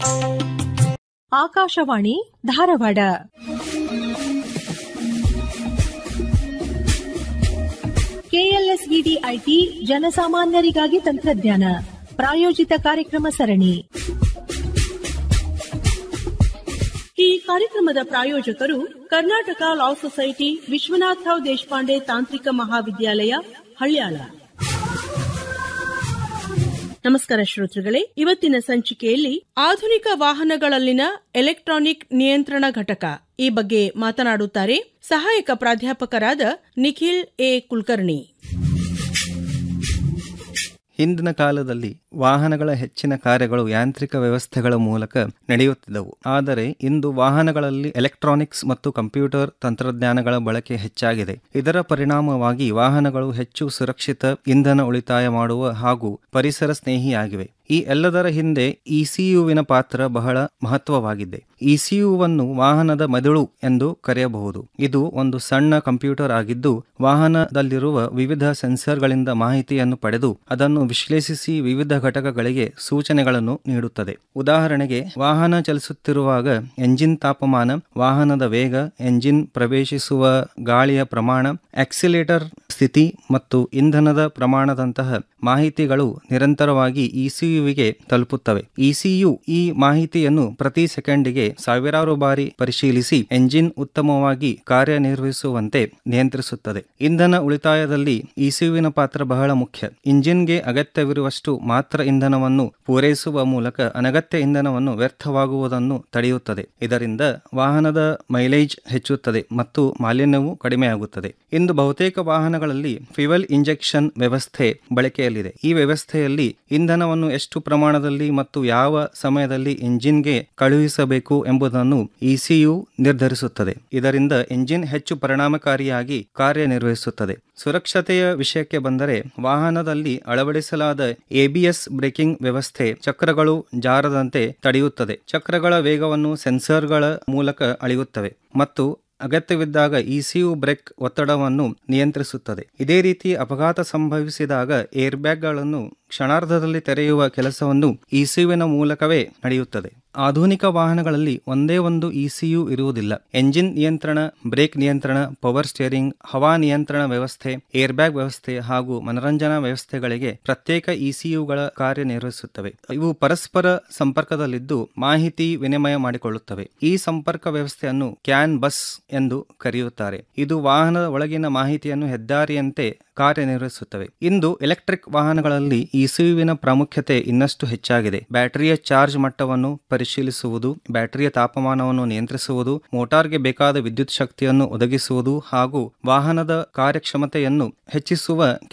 Akashvani Dharwad KLSED IT ಜನಸಾಮಾನ್ಯರಿಗಾಗಿ ತಂತ್ರಜ್ಞಾನ ಪ್ರಾಯೋಜಿತ ಕಾರ್ಯಕ್ರಮ ಸರಣಿ ಈ ಕಾರ್ಯಕ್ರಮದ ಪ್ರಾಯೋಜಕರು ಕರ್ನಾಟಕ ಲಾ ಸೊಸೈಟಿ ವಿಶ್ವನಾಥರಾವ್ ದೇಶಪಾಂಡೆ ತಾಂತ್ರಿಕ ಮಹಾವಿದ್ಯಾಲಯ ಹಳ್ಯಾಳ ನಮಸ್ಕಾರ ಶ್ರೋತೃಗಳೇ ಇವತ್ತಿನ ಸಂಚಿಕೆಯಲ್ಲಿ ಆಧುನಿಕ ವಾಹನಗಳಲ್ಲಿನ ಎಲೆಕ್ಟ್ರಾನಿಕ್ ನಿಯಂತ್ರಣ ಘಟಕ ಈ ಬಗ್ಗೆ ಮಾತನಾಡುತ್ತಾರೆ ಸಹಾಯಕ ಪ್ರಾಧ್ಯಾಪಕರಾದ ನಿಖಿಲ್ ಎ ಕುಲಕರ್ಣಿ ಹಿಂದಿನ ಕಾಲದಲ್ಲಿ ವಾಹನಗಳ ಹೆಚ್ಚಿನ ಕಾರ್ಯಗಳು ಯಾಂತ್ರಿಕ ವ್ಯವಸ್ಥೆಗಳ ಮೂಲಕ ನಡೆಯುತ್ತಿದ್ದವು ಆದರೆ ಇಂದು ವಾಹನಗಳಲ್ಲಿ ಎಲೆಕ್ಟ್ರಾನಿಕ್ಸ್ ಮತ್ತು ಕಂಪ್ಯೂಟರ್ ತಂತ್ರಜ್ಞಾನಗಳ ಬಳಕೆ ಹೆಚ್ಚಾಗಿದೆ ಇದರ ಪರಿಣಾಮವಾಗಿ ವಾಹನಗಳು ಹೆಚ್ಚು ಸುರಕ್ಷಿತ ಇಂಧನ ಉಳಿತಾಯ ಮಾಡುವ ಹಾಗೂ ಪರಿಸರ ಸ್ನೇಹಿಯಾಗಿವೆ ಈ ಎಲ್ಲದರ ಹಿಂದೆ ಇಸಿಯುವಿನ ಪಾತ್ರ ಬಹಳ ಮಹತ್ವವಾಗಿದೆ ಇಸಿಯುವನ್ನು ವಾಹನದ ಮೆದುಳು ಎಂದು ಕರೆಯಬಹುದು ಇದು ಒಂದು ಸಣ್ಣ ಕಂಪ್ಯೂಟರ್ ಆಗಿದ್ದು ವಾಹನದಲ್ಲಿರುವ ವಿವಿಧ ಸೆನ್ಸರ್ಗಳಿಂದ ಮಾಹಿತಿಯನ್ನು ಪಡೆದು ಅದನ್ನು ವಿಶ್ಲೇಷಿಸಿ ವಿವಿಧ ಘಟಕಗಳಿಗೆ ಸೂಚನೆಗಳನ್ನು ನೀಡುತ್ತದೆ ಉದಾಹರಣೆಗೆ ವಾಹನ ಚಲಿಸುತ್ತಿರುವಾಗ ಎಂಜಿನ್ ತಾಪಮಾನ ವಾಹನದ ವೇಗ ಎಂಜಿನ್ ಪ್ರವೇಶಿಸುವ ಗಾಳಿಯ ಪ್ರಮಾಣ ಆಕ್ಸಿಲೇಟರ್ ಸ್ಥಿತಿ ಮತ್ತು ಇಂಧನದ ಪ್ರಮಾಣದಂತಹ ಮಾಹಿತಿಗಳು ನಿರಂತರವಾಗಿ ಇಸಿಯುವಿಗೆ ತಲುಪುತ್ತವೆ ಇಸಿಯು ಈ ಮಾಹಿತಿಯನ್ನು ಪ್ರತಿ ಸೆಕೆಂಡಿಗೆ ಸಾವಿರಾರು ಬಾರಿ ಪರಿಶೀಲಿಸಿ ಎಂಜಿನ್ ಉತ್ತಮವಾಗಿ ಕಾರ್ಯನಿರ್ವಹಿಸುವಂತೆ ನಿಯಂತ್ರಿಸುತ್ತದೆ ಇಂಧನ ಉಳಿತಾಯದಲ್ಲಿ ಇಸಿಯುವಿನ ಪಾತ್ರ ಬಹಳ ಮುಖ್ಯ ಇಂಜಿನ್ಗೆ ಅಗತ್ಯವಿರುವಷ್ಟು ಮಾತ್ರ ಇಂಧನವನ್ನು ಪೂರೈಸುವ ಮೂಲಕ ಅನಗತ್ಯ ಇಂಧನವನ್ನು ವ್ಯರ್ಥವಾಗುವುದನ್ನು ತಡೆಯುತ್ತದೆ ಇದರಿಂದ ವಾಹನದ ಮೈಲೇಜ್ ಹೆಚ್ಚುತ್ತದೆ ಮತ್ತು ಮಾಲಿನ್ಯವು ಕಡಿಮೆಯಾಗುತ್ತದೆ ಇಂದು ಬಹುತೇಕ ವಾಹನಗಳಲ್ಲಿ ಫ್ಯೂಯಲ್ ಇಂಜೆಕ್ಷನ್ ವ್ಯವಸ್ಥೆ ಬಳಕೆಯಲ್ಲಿದೆ ಈ ವ್ಯವಸ್ಥೆಯಲ್ಲಿ ಇಂಧನವನ್ನು ಎಷ್ಟು ಪ್ರಮಾಣದಲ್ಲಿ ಮತ್ತು ಯಾವ ಸಮಯದಲ್ಲಿ ಇಂಜಿನ್ಗೆ ಕಳುಹಿಸಬೇಕು ಎಂಬುದನ್ನು ಇಸಿಯು ನಿರ್ಧರಿಸುತ್ತದೆ ಇದರಿಂದ ಇಂಜಿನ್ ಹೆಚ್ಚು ಪರಿಣಾಮಕಾರಿಯಾಗಿ ಕಾರ್ಯನಿರ್ವಹಿಸುತ್ತದೆ ಸುರಕ್ಷತೆಯ ವಿಷಯಕ್ಕೆ ಬಂದರೆ ವಾಹನದಲ್ಲಿ ಅಳವಡಿಸಲಾದ ಎಬಿಎಸ್ ಬ್ರೇಕಿಂಗ್ ವ್ಯವಸ್ಥೆ ಚಕ್ರಗಳು ಜಾರದಂತೆ ತಡೆಯುತ್ತದೆ ಚಕ್ರಗಳ ವೇಗವನ್ನು ಸೆನ್ಸರ್ಗಳ ಮೂಲಕ ಅಳೆಯುತ್ತವೆ ಮತ್ತು ಅಗತ್ಯವಿದ್ದಾಗ ಇಸಿಯು ಬ್ರೇಕ್ ಒತ್ತಡವನ್ನು ನಿಯಂತ್ರಿಸುತ್ತದೆ ಇದೇ ರೀತಿ ಅಪಘಾತ ಸಂಭವಿಸಿದಾಗ ಏರ್ಬ್ಯಾಗ್ಗಳನ್ನು ಕ್ಷಣಾರ್ಧದಲ್ಲಿ ತೆರೆಯುವ ಕೆಲಸವನ್ನು ಇಸಿಯುವಿನ ಮೂಲಕವೇ ನಡೆಯುತ್ತದೆ ಆಧುನಿಕ ವಾಹನಗಳಲ್ಲಿ ಒಂದೇ ಒಂದು ಇಸಿಯು ಇರುವುದಿಲ್ಲ ಎಂಜಿನ್ ನಿಯಂತ್ರಣ ಬ್ರೇಕ್ ನಿಯಂತ್ರಣ ಪವರ್ ಸ್ಟೇರಿಂಗ್ ಹವಾ ನಿಯಂತ್ರಣ ವ್ಯವಸ್ಥೆ ಏರ್ಬ್ಯಾಗ್ ವ್ಯವಸ್ಥೆ ಹಾಗೂ ಮನರಂಜನಾ ವ್ಯವಸ್ಥೆಗಳಿಗೆ ಪ್ರತ್ಯೇಕ ಇಸಿಯುಗಳ ಕಾರ್ಯನಿರ್ವಹಿಸುತ್ತವೆ ಇವು ಪರಸ್ಪರ ಸಂಪರ್ಕದಲ್ಲಿದ್ದು ಮಾಹಿತಿ ವಿನಿಮಯ ಮಾಡಿಕೊಳ್ಳುತ್ತವೆ ಈ ಸಂಪರ್ಕ ವ್ಯವಸ್ಥೆಯನ್ನು ಕ್ಯಾನ್ ಬಸ್ ಎಂದು ಕರೆಯುತ್ತಾರೆ ಇದು ವಾಹನದ ಒಳಗಿನ ಮಾಹಿತಿಯನ್ನು ಹೆದ್ದಾರಿಯಂತೆ ಕಾರ್ಯನಿರ್ವಹಿಸುತ್ತವೆ ಇಂದು ಎಲೆಕ್ಟ್ರಿಕ್ ವಾಹನಗಳಲ್ಲಿ ಇಸಿಯುವಿನ ಪ್ರಾಮುಖ್ಯತೆ ಇನ್ನಷ್ಟು ಹೆಚ್ಚಾಗಿದೆ ಬ್ಯಾಟರಿಯ ಚಾರ್ಜ್ ಮಟ್ಟವನ್ನು ಪರಿಶೀಲಿಸುವುದು ಬ್ಯಾಟರಿಯ ತಾಪಮಾನವನ್ನು ನಿಯಂತ್ರಿಸುವುದು ಮೋಟಾರ್ಗೆ ಬೇಕಾದ ವಿದ್ಯುತ್ ಶಕ್ತಿಯನ್ನು ಒದಗಿಸುವುದು ಹಾಗೂ ವಾಹನದ ಕಾರ್ಯಕ್ಷಮತೆಯನ್ನು ಹೆಚ್ಚಿಸುವ